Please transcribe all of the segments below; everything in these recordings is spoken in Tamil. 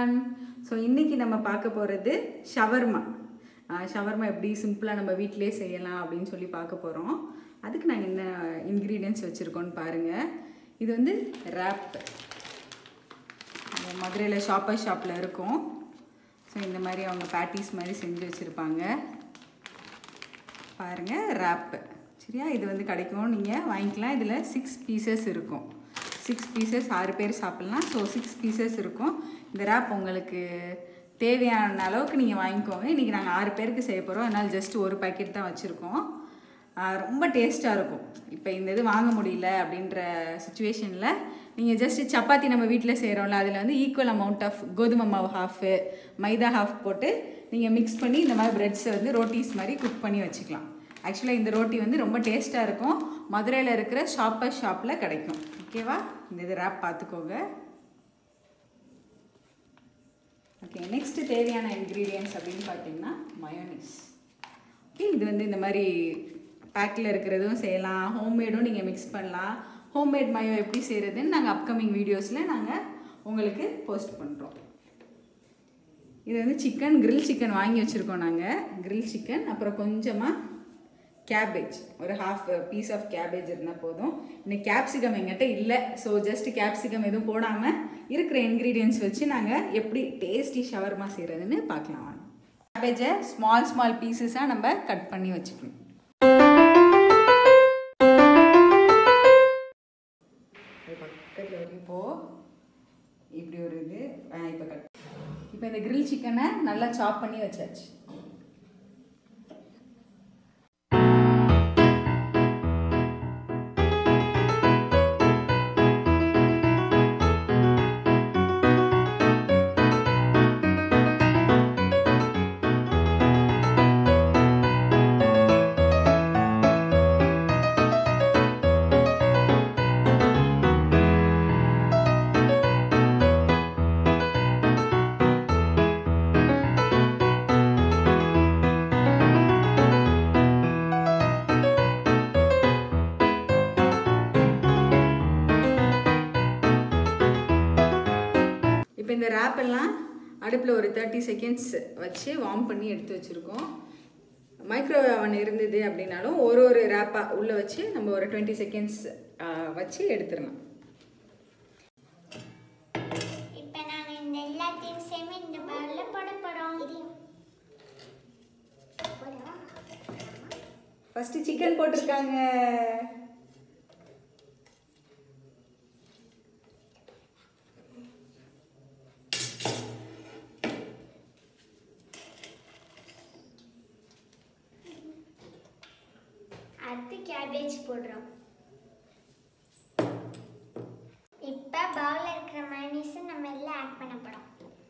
ஒன் ஸோ இன்றைக்கி நம்ம பார்க்க போகிறது ஷவர்மா ஷவர்மா எப்படி சிம்பிளாக நம்ம வீட்டிலே செய்யலாம் அப்படின்னு சொல்லி பார்க்க போகிறோம் அதுக்கு நாங்கள் என்ன இன்க்ரீடியன்ஸ் வச்சுருக்கோன்னு பாருங்கள் இது வந்து ரேப் மதுரையில் ஷாப்பர் ஷாப்பில் இருக்கும் ஸோ இந்த மாதிரி அவங்க பேட்டிஸ் மாதிரி செஞ்சு வச்சுருப்பாங்க பாருங்கள் ரேப்பு சரியா இது வந்து கிடைக்கும் நீங்கள் வாங்கிக்கலாம் இதில் சிக்ஸ் பீசஸ் இருக்கும் சிக்ஸ் பீசஸ் ஆறு பேர் சாப்பிட்லாம் ஸோ சிக்ஸ் பீசஸ் இருக்கும் இந்த ரேப் உங்களுக்கு தேவையான அளவுக்கு நீங்கள் வாங்கிக்கோங்க இன்றைக்கி நாங்கள் ஆறு பேருக்கு செய்ய போகிறோம் அதனால் ஜஸ்ட் ஒரு பாக்கெட் தான் வச்சுருக்கோம் ரொம்ப டேஸ்ட்டாக இருக்கும் இப்போ இந்த இது வாங்க முடியல அப்படின்ற சுச்சுவேஷனில் நீங்கள் ஜஸ்ட்டு சப்பாத்தி நம்ம வீட்டில் செய்கிறோம்ல அதில் வந்து ஈக்குவல் அமௌண்ட் ஆஃப் கோதுமை மாவு ஹாஃபு மைதா ஹாஃப் போட்டு நீங்கள் மிக்ஸ் பண்ணி இந்த மாதிரி ப்ரெட்ஸை வந்து ரோட்டீஸ் மாதிரி குக் பண்ணி வச்சுக்கலாம் ஆக்சுவலாக இந்த ரோட்டி வந்து ரொம்ப டேஸ்ட்டாக இருக்கும் மதுரையில் இருக்கிற ஷாப்பர் ஷாப்பில் கிடைக்கும் ஓகேவா இந்த இது ரேப் பார்த்துக்கோங்க ஓகே நெக்ஸ்ட்டு தேவையான இன்க்ரீடியன்ஸ் அப்படின்னு பார்த்தீங்கன்னா மயோனிஸ் ஓகே இது வந்து இந்த மாதிரி பேக்கில் இருக்கிறதும் செய்யலாம் ஹோம்மேடும் நீங்கள் மிக்ஸ் பண்ணலாம் ஹோம்மேட் மயோ எப்படி செய்கிறதுன்னு நாங்கள் அப்கமிங் வீடியோஸில் நாங்கள் உங்களுக்கு போஸ்ட் பண்ணுறோம் இது வந்து சிக்கன் கிரில் சிக்கன் வாங்கி வச்சுருக்கோம் நாங்கள் கிரில் சிக்கன் அப்புறம் கொஞ்சமாக கேபேஜ் ஒரு ஹாஃப் பீஸ் ஆஃப் கேபேஜ் இருந்தால் போதும் இன்னைக்கு கேப்சிகம் எங்கிட்ட இல்லை ஸோ ஜஸ்ட் கேப்சிகம் எதுவும் போடாமல் இருக்கிற இன்க்ரீடியன்ஸ் வச்சு நாங்கள் எப்படி டேஸ்டி ஷவர்மா செய்கிறதுன்னு பார்க்கலாம் வாங்க கேபேஜை ஸ்மால் ஸ்மால் பீசஸாக நம்ம கட் பண்ணி வச்சுக்கணும் பக்கத்தில் ஒரு இப்போ இப்படி ஒரு இது இப்போ கட் இப்போ இந்த கிரில் சிக்கனை நல்லா சாப் பண்ணி வச்சாச்சு இப்போ இந்த ரேப் எல்லாம் அடுப்பில் ஒரு தேர்ட்டி செகண்ட்ஸ் வச்சு வார்ம் பண்ணி எடுத்து வச்சுருக்கோம் மைக்ரோவேவ் அவன் இருந்தது அப்படின்னாலும் ஒரு ஒரு ரேப்பாக உள்ளே வச்சு நம்ம ஒரு டுவெண்ட்டி செகண்ட்ஸ் வச்சு எடுத்துடலாம் இப்போ நாங்கள் இந்த எல்லாத்தையும் சேர்ந்து இந்த பவுலில் போட போகிறோம் ஃபஸ்ட்டு சிக்கன் போட்டிருக்காங்க அடுத்து கேபேஜ் போடுறோம் இப்போ பவுலில் இருக்கிற மைனஸை நம்ம எல்லாம் ஆட் பண்ண போகிறோம்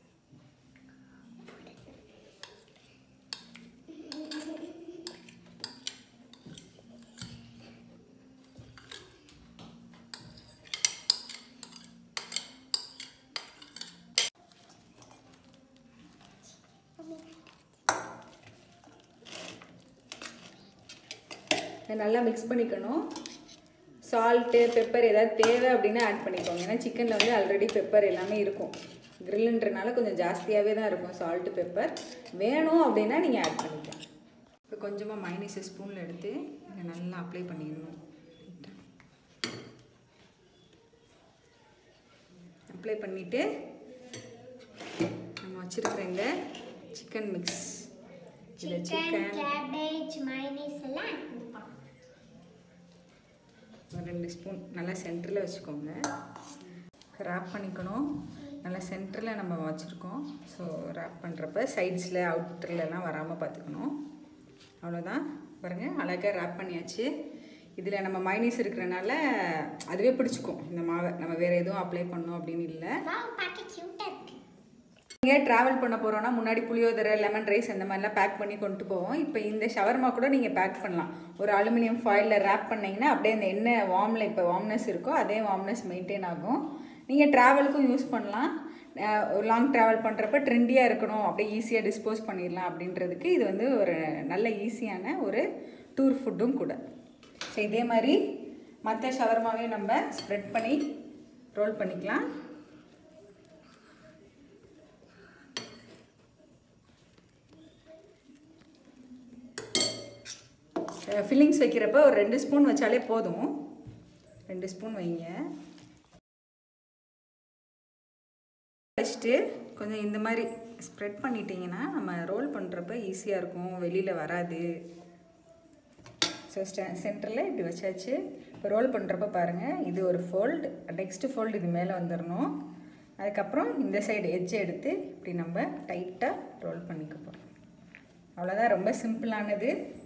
இதை நல்லா மிக்ஸ் பண்ணிக்கணும் சால்ட்டு பெப்பர் ஏதாவது தேவை அப்படின்னா ஆட் பண்ணிக்கோங்க ஏன்னா சிக்கனில் வந்து ஆல்ரெடி பெப்பர் எல்லாமே இருக்கும் கிரில்லுன்றனால கொஞ்சம் ஜாஸ்தியாகவே தான் இருக்கும் சால்ட்டு பெப்பர் வேணும் அப்படின்னா நீங்கள் ஆட் பண்ணிக்கலாம் இப்போ கொஞ்சமாக மைனஸ் ஸ்பூனில் எடுத்து இதை நல்லா அப்ளை பண்ணிடணும் அப்ளை பண்ணிவிட்டு நம்ம வச்சுருக்கிற இந்த சிக்கன் மிக்ஸ் இதில் சிக்கன் சிக்கன் கேபேஜ் மைனஸ் எல்லாம் ஆட் பண்ண போகிறோம் ஒரு ரெண்டு ஸ்பூன் நல்லா சென்டரில் வச்சுக்கோங்க ரேப் பண்ணிக்கணும் நல்லா சென்டரில் நம்ம வச்சுருக்கோம் ஸோ ரேப் பண்ணுறப்ப சைட்ஸில் அவுட்டர்லலாம் வராமல் பார்த்துக்கணும் அவ்வளோதான் பாருங்கள் அழகாக ரேப் பண்ணியாச்சு இதில் நம்ம மைனஸ் இருக்கிறனால அதுவே பிடிச்சிக்கும் இந்த மாவை நம்ம வேறு எதுவும் அப்ளை பண்ணோம் அப்படின்னு இல்லை வாவ் பார்க்க க்யூட்டாக இருக்கு நீங்கள் ட்ராவல் பண்ண போகிறோன்னா முன்னாடி புளியோதரை லெமன் ரைஸ் அந்த மாதிரிலாம் பேக் பண்ணி கொண்டு போவோம் இப்போ இந்த ஷவர்மா கூட நீங்கள் பேக் பண்ணலாம் ஒரு அலுமினியம் ஃபாயிலில் ரேப் பண்ணிங்கன்னா அப்படியே அந்த எண்ணெய் வார்மில் இப்போ வார்ம்னஸ் இருக்கோ அதே வார்ம்னஸ் மெயின்டைன் ஆகும் நீங்கள் ட்ராவலுக்கும் யூஸ் பண்ணலாம் அஹ் ஒரு லாங் ட்ராவல் பண்ணுறப்ப ட்ரெண்டியாக இருக்கணும் அப்படியே ஈஸியாக டிஸ்போஸ் பண்ணிடலாம் அப்படின்றதுக்கு இது வந்து ஒரு நல்ல ஈஸியான ஒரு டூர் ஃபுட்டும் கூட ஸோ இதே மாதிரி மற்ற ஷவர்மாவையும் நம்ம ஸ்ப்ரெட் பண்ணி ரோல் பண்ணிக்கலாம் ஃபில்லிங்ஸ் வைக்கிறப்ப ஒரு ரெண்டு ஸ்பூன் வச்சாலே போதும் ரெண்டு ஸ்பூன் வைங்க வச்சுட்டு கொஞ்சம் இந்த மாதிரி ஸ்ப்ரெட் பண்ணிட்டீங்கன்னா நம்ம ரோல் பண்ணுறப்ப ஈஸியாக இருக்கும் வெளியில் வராது ஸோ ஸ்டே சென்டரில் இப்படி வச்சாச்சு இப்போ ரோல் பண்ணுறப்ப பாருங்கள் இது ஒரு ஃபோல்டு நெக்ஸ்ட்டு ஃபோல்டு இது மேலே வந்துடணும் அதுக்கப்புறம் இந்த சைடு எட்ஜை எடுத்து இப்படி நம்ம டைட்டாக ரோல் பண்ணிக்க போகிறோம் அவ்வளோதான் ரொம்ப சிம்பிளானது